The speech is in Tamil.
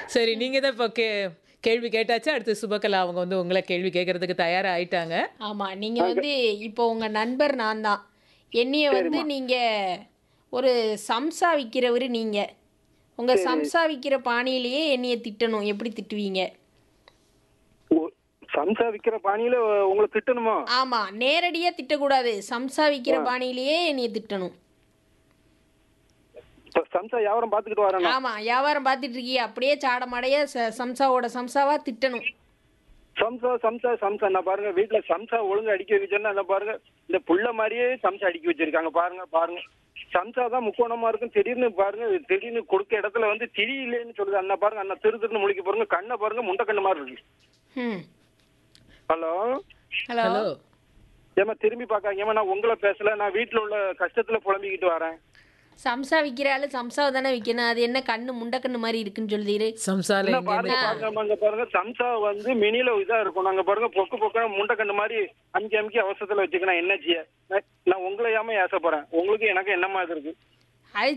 சரி நீங்க தான் இப்போ கே கேள்வி கேட்டாச்சு அடுத்து சுபகலா அவங்க வந்து உங்களை கேள்வி கேட்கறதுக்கு தயாரா ஆயிட்டாங்க ஆமா நீங்க வந்து இப்போ உங்க நண்பர் நான் தான் என்னைய வந்து நீங்க ஒரு சம்சா விற்கிறவர் நீங்க உங்க சம்சா விற்கிற பாணியிலேயே என்னைய திட்டணும் எப்படி திட்டுவீங்க ஓ, சம்சா விக்கிற பாணியில உங்களை திட்டணுமா ஆமா நேரடியா திட்டக்கூடாது சம்சா விற்கிற பாணியிலேயே என்னைய திட்டணும் இப்ப சம்சா வியாபாரம் பாத்துக்கிட்டு வரேன் ஆமா வியாபாரம் பார்த்துட்டு இருக்கிய அப்படியே சாடமாடைய ச- சம்சாவோட சம்சாவா திட்டணும் சம்சா சம்சா சம்சா நான் பாருங்க வீட்டுல சம்சா ஒழுங்கா அடிக்க வச்சேன்னா என்ன பாருங்க இந்த புள்ள மாதிரியே சம்சா அடிக்க வச்சிருக்காங்க பாருங்க பாருங்க சம்சா தான் முக்கோணமா இருக்கும் திடீர்னு பாருங்க திடீர்னு கொடுக்க இடத்துல வந்து திரி இல்லைன்னு சொல்லுது அண்ணா பாருங்க அண்ணா திரு திருன்னு முழிக்க பாருங்க கண்ணை பாருங்க முண்டை கண்ணு மாதிரி இருக்கு ம் ஹலோ ஹலோ ஹலோ ஏமா திரும்பி பார்க்காங்க ஏமா நான் உங்களை பேசல நான் வீட்டுல உள்ள கஷ்டத்துல புலம்பிக்கிட்டு வரேன் சம்சா விற்கிற ஆளு சம்சாவை தானே விற்கணும் அது என்ன கண்ணு முண்டை கண்ணு மாதிரி இருக்குன்னு சொல்லுதீரு சம்சால என்ன எங்க பாருங்க பாருங்க அங்க பாருங்க சம்சா வந்து மினில இதா இருக்கும் நாங்க பாருங்க பொக்கு பொக்கு முண்டை கண்ணு மாதிரி அமுக்கி அமுக்கி அவசரத்துல வச்சுக்கணும் என்ன செய்ய நான் நான் உங்களை ஏமா ஏச போறேன் உங்களுக்கு எனக்கு என்ன மாதிரி இருக்கு